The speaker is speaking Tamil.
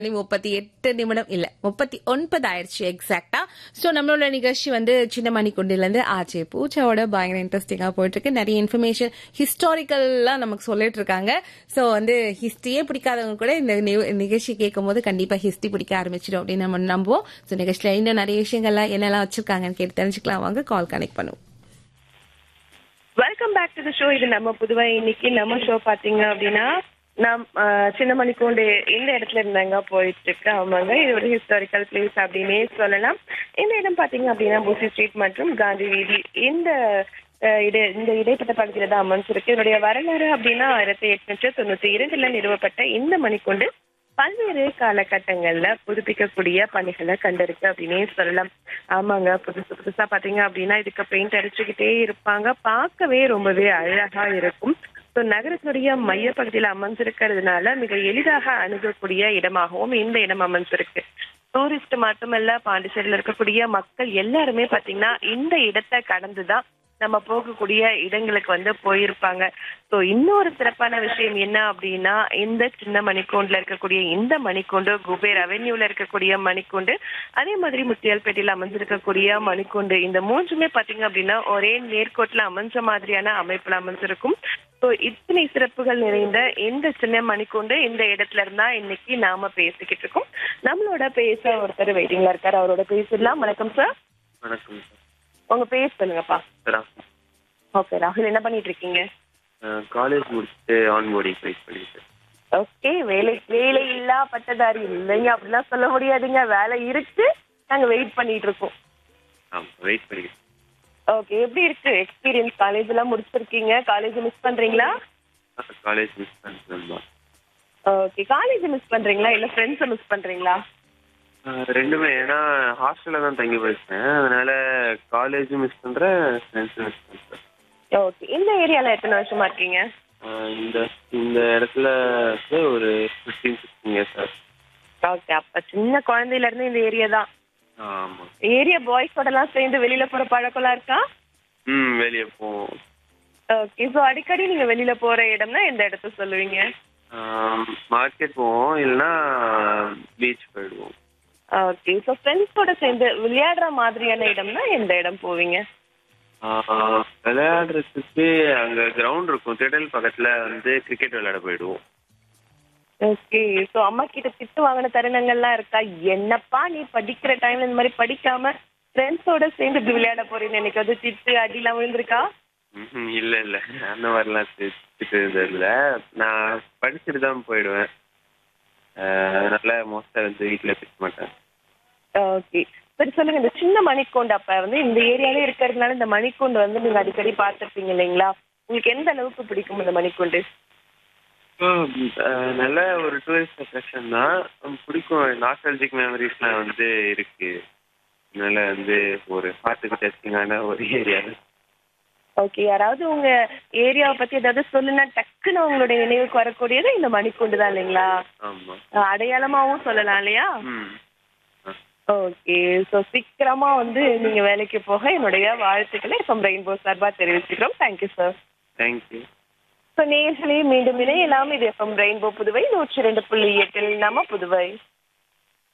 முப்பத்தி எட்டு நிமிடம் இல்ல முப்பத்தி ஒன்பது ஆயிடுச்சு எக்ஸாக்டா சோ நம்மளோட நிகழ்ச்சி வந்து சின்ன மணிக்குண்டில இருந்து ஆச்சே பூச்சாவோட பயங்கர இன்ட்ரெஸ்டிங்கா போயிட்டு இருக்கு நிறைய இன்ஃபர்மேஷன் ஹிஸ்டாரிக்கல்லாம் நமக்கு சொல்லிட்டு இருக்காங்க சோ வந்து ஹிஸ்டரியே பிடிக்காதவங்க கூட இந்த நி- நிகழ்ச்சி கேட்கும் போது கண்டிப்பா ஹிஸ்டரி பிடிக்க ஆரம்பிச்சிடும் அப்படின்னு நம்ம நம்புவோம் சோ நிகழ்ச்சியில இன்னும் நிறைய விஷயங்கள்லாம் என்னெல்லாம் வச்சிருக்காங்கன்னு கேட்டு தெரிஞ்சுக்கலாம் வாங்க கால் கனெக்ட் பண்ணுவோம் welcome back to the show இது நம்ம புதுவை இன்னைக்கு நம்ம ஷோ பாத்தீங்க அப்படின்னா நம் அஹ், சின்ன மணிக்கூண்டு இந்த இடத்துல இருந்தாங்க போயிட்டு இருக்கு ஆமாங்க இது ஒரு ஹிஸ்டாரிக்கல் பிளேஸ் அப்படின்னே சொல்லலாம் இந்த இடம் பாத்தீங்க அப்படின்னா புசி ஸ்ட்ரீட் மற்றும் காந்தி வீதி இந்த அஹ், இடை இந்த இடைப்பட்ட பகுதியில தான் அமைஞ்சிருக்கு இதனுடைய வரலாறு அப்படின்னா ஆயிரத்தி எட்நூற்றி தொண்ணூத்தி இரண்டுல நிறுவப்பட்ட இந்த மணிக்கூண்டு பல்வேறு காலகட்டங்கள்ல புதுப்பிக்கக்கூடிய பணிகளை கண்டிருக்கு அப்படின்னே சொல்லலாம் ஆமாங்க புதுசு புதுசா பாத்தீங்க அப்படின்னா இதுக்கு பெயிண்ட் அடிச்சுக்கிட்டே இருப்பாங்க பார்க்கவே ரொம்பவே அழகா இருக்கும் ஸோ நகரத்தினுடைய மையப்பகுதியில் அமைஞ்சிருக்கிறதுனால மிக எளிதாக அணுகக்கூடிய இடமாகவும் இந்த இடம் அமைஞ்சிருக்கு டூரிஸ்ட் மட்டுமல்ல பாண்டிச்சேரியில் இருக்கக்கூடிய மக்கள் எல்லாருமே பாத்தீங்கன்னா இந்த இடத்தை கடந்துதான் நம்ம போகக்கூடிய இடங்களுக்கு வந்து போயிருப்பாங்க ஸோ இன்னொரு சிறப்பான விஷயம் என்ன அப்படின்னா இந்த சின்ன மணிக்கூண்டுல இருக்கக்கூடிய இந்த மணிக்கூண்டு குபேர் அவென்யூல இருக்கக்கூடிய மணிக்கூண்டு அதே மாதிரி முத்தியால்பேட்டையில் அமைஞ்சிருக்கக்கூடிய மணிக்கூண்டு இந்த மூன்றுமே பாத்தீங்க அப்படின்னா ஒரே நேர்கோட்டில் அமைஞ்ச மாதிரியான அமைப்புல அமைஞ்சிருக்கும் ஸோ இத்தனை சிறப்புகள் நிறைந்த இந்த சின்ன மணிக்கூண்டு இந்த இடத்துல இருந்தா இன்னைக்கு நாம பேசிக்கிட்டு இருக்கோம் நம்மளோட பேச ஒருத்தர் வெயிட்டிங்ல இருக்காரு அவரோட பேசிடலாம் வணக்கம் சார் வணக்கம் சார் உங்க பேர் சொல்லுங்கப்பா சார் ஓகே ராகுல் என்ன பண்ணிட்டு இருக்கீங்க காலேஜ் முடிச்சுட்டு ஆன்போர்டிங் வெயிட் பண்ணிட்டு ஓகே வேலை வேலை இல்லா பட்டதாரி இல்லைங்க அப்படிலாம் சொல்ல முடியாதுங்க வேலை இருக்கு நாங்க வெயிட் பண்ணிட்டு இருக்கோம் ஆமாம் வெயிட் பண்ணிட்டு ஓகே எப்படி இருக்கு எக்ஸ்பீரியன்ஸ் காலேஜ் எல்லாம் முடிச்சிருக்கீங்க காலேஜ் மிஸ் பண்றீங்களா காலேஜ் மிஸ் பண்ணிட்டு ஓகே காலேஜ் மிஸ் பண்றீங்களா இல்ல ஃப்ரெண்ட்ஸை மிஸ் பண்றீங்களா ரெண்டுமே ஏன்னா ஹாஸ்டலில் தான் தங்கி படிச்சேன் அதனால காலேஜும் மிஸ் பண்ணுறேன் ஃப்ரெண்ட்ஸும் மிஸ் பண்ணுறேன் ஓகே இந்த ஏரியால எத்தனை வருஷமா இருக்கீங்க இந்த இந்த இடத்துல வந்து ஒரு fifteen sixteen years sir okay அப்ப சின்ன குழந்தையில இருந்து இந்த ஏரியா தான் ஆமாம் ஏரியா பாய்ஸோட எல்லாம் சேர்ந்து வெளியில போற பழக்கம்லாம் இருக்கா ம் வெளியே போவோம் ஓகே ஸோ அடிக்கடி நீங்க வெளியில போற இடம்னா எந்த இடத்த சொல்லுவீங்க மார்க்கெட் போவோம் இல்லைன்னா பீச் போயிடுவோம் ஓகே ஸோ ஃப்ரெண்ட்ஸோட சேர்ந்து விளையாடுற மாதிரியான இடம்னா எந்த இடம் போவீங்க ஆஹ் விளையாடுறதுக்கு அங்கே கிரவுண்ட் இருக்கும் திடல் பக்கத்தில் வந்து கிரிக்கெட் விளையாட போயிடுவோம் ஓகே ஸோ அம்மா கிட்ட திட்டு வாங்கின தருணங்கள்லாம் இருக்கா என்னப்பா நீ படிக்கிற டைம்ல இந்த மாதிரி படிக்காம ஃப்ரெண்ட்ஸோட சேர்ந்து இப்படி விளையாட போறீன்னு எனக்கு அது திட்டு அடிலாம் விழுந்திருக்கா ம்ஹும். இல்ல இல்ல அந்த மாதிரிலாம் திட்டு இல்ல நான் படிச்சுட்டு தான் போயிடுவேன் அஹ் அதனால மோஸ்டா வந்து வீட்டுல திட்ட மாட்டேன் ஓகே சரி சொல்லுங்க இந்த சின்ன மணிக்கூண்டு அப்ப வந்து இந்த ஏரியாலே இருக்கிறதுனால இந்த மணிக்கூண்டு வந்து நீங்க அடிக்கடி பார்த்துருப்பீங்க இல்லைங்களா உங்களுக்கு எந்த அளவுக்கு பிடிக்கும் இந்த மணிக்கூண்டு அஹ் நல்ல ஒரு டூரிஸ்ட் அட்ராக்ஷன் தான் உம் பிடிக்கும் நாஸ்டாலஜிக் மெமரிஸ்லாம் வந்து இருக்கு அதனால வந்து ஒரு பார்த்துக்கு டச்சிங்கான ஒரு ஏரியா ஓகே யாராவது உங்க ஏரியாவை பத்தி ஏதாவது சொல்லுனா டக்குன்னு உங்களுடைய நினைவுக்கு வரக்கூடியது இந்த மணிக்கூண்டு தான் இல்லைங்களா ஆமா அஹ் அடையாளமாவும் சொல்லலாம் இல்லையா ம் ஓகே ஸோ சீக்கிரமா வந்து நீங்க வேலைக்கு போக என்னுடைய வாழ்த்துக்களை ஃப்ரம் ரெயின்போ சார்பா தெரிவிச்சுக்கிறோம் தேங்க்யூ சார் தேங்க்யூ ஸோ நேர்களே மீண்டும் இணையலாம் இது எஃப்எம் ரெயின்போ புதுவை நூற்றி ரெண்டு புள்ளி எட்டில் நம்ம புதுவை